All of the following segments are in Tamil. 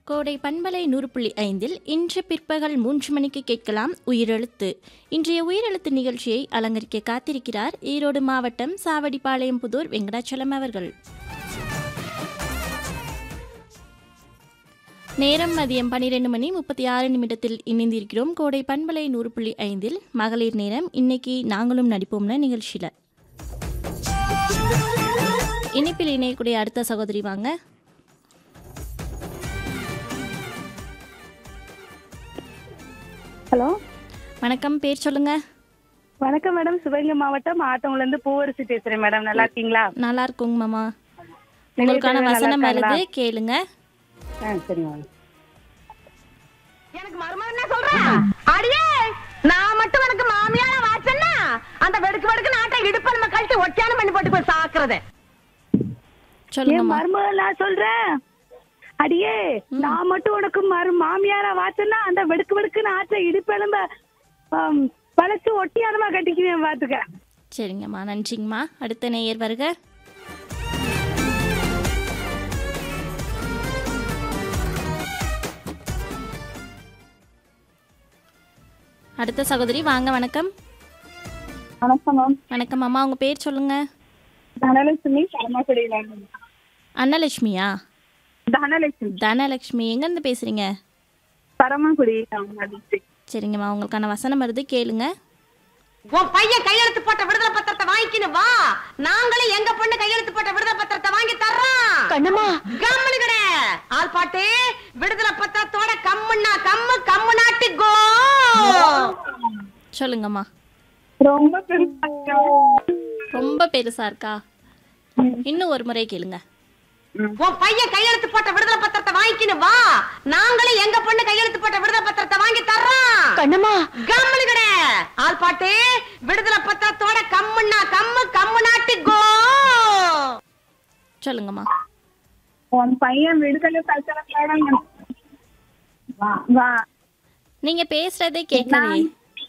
கோடை பண்பலை நூறு புள்ளி ஐந்தில் இன்று பிற்பகல் மூன்று மணிக்கு கேட்கலாம் உயிரெழுத்து இன்றைய உயிரெழுத்து நிகழ்ச்சியை அலங்கரிக்க காத்திருக்கிறார் ஈரோடு மாவட்டம் சாவடிப்பாளையம் புதூர் வெங்கடாச்சலம் அவர்கள் நேரம் மதியம் பன்னிரெண்டு மணி முப்பத்தி ஆறு நிமிடத்தில் இணைந்திருக்கிறோம் கோடை பண்பலை நூறு புள்ளி ஐந்தில் மகளிர் நேரம் இன்னைக்கு நாங்களும் நடிப்போம்னு நிகழ்ச்சியில் இனிப்பில் இணையக்கூடிய அடுத்த சகோதரி வாங்க ஹலோ வணக்கம் பேர் சொல்லுங்க வணக்கம் மேடம் சிவகங்கை மாவட்டம் ஆத்தவங்கல இருந்து பூவரசி பேசுறேன் மேடம் நல்லா இருக்கீங்களா நல்லா இருக்குங்க மாமா உங்களுக்கான நல்லா வசனம் இருக்காங்களா? வருது கேளுங்க ஆ சரி மேம் எனக்கு மருமகன் என்ன சொல்றான் அடியே நான் மட்டும் உனக்கு மாமியார வாச்சன்னா அந்த வெடுக்கு வெடுக்கு நாட்டை இடுப்ப நம்ம கழிச்சு ஒட்டியான பண்ணி போட்டு போய் சாக்குறது என் சொல்லுங்கம்மா மருமகள் நான் சொல்றேன் அடியே நான் மட்டும் உனக்கு மரு மாமியாரா வாச்சன்னா அந்த வெடுக்கு வெடுக்குன்னு ஆற்ற இடுப்பெலும்ப ஆம், வளைச்சு ஒட்டியானமா கட்டிக்குவேன் பாத்துக்க சரிங்கம்மா நன்றிங்கம்மா அடுத்த நேயர் வருக அடுத்த சகோதரி வாங்க வணக்கம் வணக்கம் மேம் வணக்கம் அம்மா உங்க பேர் சொல்லுங்க தனலட்சுமி சரமாக்குடியில அன்னலட்சுமியா தனலட்சுமி தனலட்சுமி எங்கேருந்து பேசுறீங்க பரமக்குடி டிஸ்ட்ரிக்ட் சரிங்கம்மா உங்களுக்கான வசனம் வருது கேளுங்க உன் பையன் கையெழுத்து போட்ட விடுதலை பத்திரத்தை வாங்கிக்கணும் வா நாங்களும் எங்க பொண்ணு கையெழுத்து போட்ட விடுதலை பத்திரத்தை வாங்கி தர்றோம் கண்ணம்மா கம்முனு கிட ஆள் பாட்டு விடுதலை பத்திரத்தோட கம்முன்னா கம்மு கம்மு நாட்டு கோ சொல்லுங்கம்மா ரொம்ப பெருசா ரொம்ப பெருசா இருக்கா இன்னும் ஒரு முறை கேளுங்க உன் பையன் கையெழுத்து போட்ட விடுதலை பத்திரத்தை வாங்கிக்கணும் வா நாங்களும் எங்க பொண்ணு கையெழுத்து போட்ட விடுதலை பத்திரத்தை வாங்கி தர்றோம் கண்ணம்மா கம்முனு கிட ஆள் பாட்டு விடுதலை பத்திரத்தோட கம்முன்னா கம்மு கம்மு நாட்டு கோ சொல்லுங்கம்மா உன் பையன் விடுதலை பத்திரத்தோட வா வா நீங்க பேசுறதே கேட்கலையே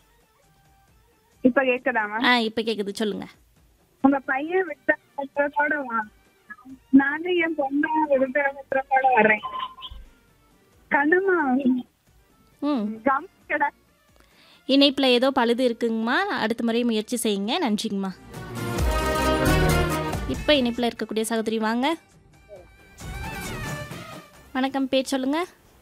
இப்ப கேக்குதாமா ஆ இப்ப கேக்குது சொல்லுங்க உங்க பையன் விடுதலை பத்திரத்தோட வா நானும் என் பொண்ணு விடுதலை பத்திரத்தோட வர்றேன் கண்ணம்மா ம் கம் கிட இணைப்பில் ஏதோ பழுது இருக்குங்கம்மா அடுத்த முறை முயற்சி செய்யுங்க நன்றிங்கம்மா இப்போ இணைப்பில் இருக்கக்கூடிய சகோதரி வாங்க வணக்கம் பேர் சொல்லுங்க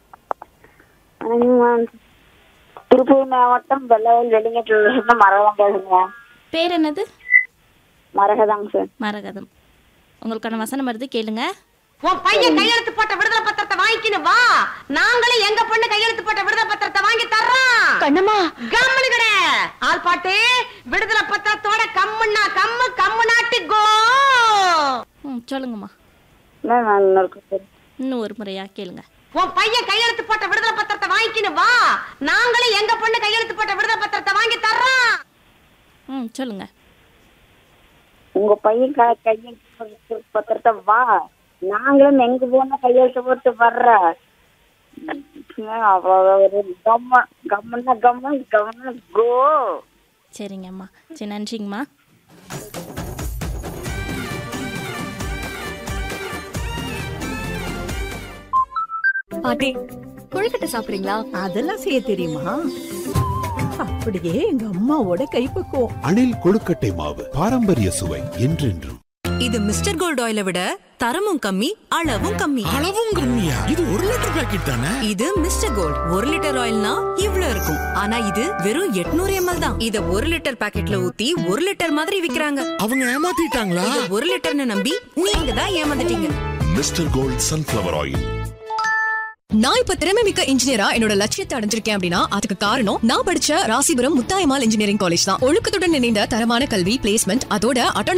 திருப்பூர் மாவட்டம் வெள்ளவயல் வெள்ளிங்கட்டில் இருந்து மரகதம் பேசுங்க பேர் என்னது மரகதாங்க சார் மரகதம் உங்களுக்கான வசனம் வருது கேளுங்க உன் பையன் கையெழுத்து போட்ட விடுதலை பத்திரத்தை வாங்கிக்கணும் வா நாங்களும் எங்க பொண்ணு கையெழுத்து போட்ட விடுதலை பத்திரத்தை வாங்கி தர்றோம் கண்ணம்மா கம்முனு கிட ஆள் பாட்டு விடுதலை பத்திரத்தோட கம்முன்னா கம்மு கம்மு நாட்டு கோ ம் சொல்லுங்கம்மா இல்லை நான் இன்னொரு சார் இன்னும் ஒரு முறையா கேளுங்க உன் பையன் கையெழுத்து போட்ட விடுதலை பத்திரத்தை வாங்கிக்கணும் வா நாங்களும் எங்க பொண்ணு கையெழுத்து போட்ட விடுதலை பத்திரத்தை வாங்கி தர்றோம் ம் சொல்லுங்க உங்க பையன் க கையெழுத்து பத்திரத்தை வா நாங்களும் எங்க போன கையெழுத்து போட்டு வர்ற அவ்வளோ ஒரு கம்ம கம்மன்னா கம்ம கம்மன்னா கோ சரிங்கம்மா சரி நன்றிங்கம்மா பாட்டி கொழுக்கட்டை சாப்பிடுறீங்களா அதெல்லாம் செய்ய தெரியுமா அப்படியே எங்க அம்மாவோட கைப்பக்குவம் அணில் கொழுக்கட்டை மாவு பாரம்பரிய சுவை என்றென்றும் இது மிஸ்டர் கோல்ட் ஆயிலை விட தரமும் கம்மி அளவும் கம்மி அளவும் கம்மியா இது ஒரு லிட்டர் பாக்கெட் தானே இது மிஸ்டர் கோல்ட் ஒரு லிட்டர் ஆயில்னா இவ்ளோ இருக்கும் ஆனா இது வெறும் 800 எம்எல் தான் இத ஒரு லிட்டர் பாக்கெட்ல ஊத்தி ஒரு லிட்டர் மாதிரி விக்கிறாங்க அவங்க ஏமாத்திட்டாங்களா இத ஒரு லிட்டர்னு நம்பி நீங்க தான் ஏமாந்துட்டீங்க மிஸ்டர் கோல்ட் சன்ஃபிளவர் ஆயில் நான் இப்ப திறமை மிக்க இன்ஜினியரா என்னோட லட்சியத்தை அடைஞ்சிருக்கேன் அப்படின்னா அதுக்கு காரணம் நான் படிச்ச ராசிபுரம் முத்தாயமால் இன்ஜினியரிங் காலேஜ் தான் ஒழுக்கத்துடன் இணைந்த தரமான கல்வி பிளேஸ்மெண்ட் அதோட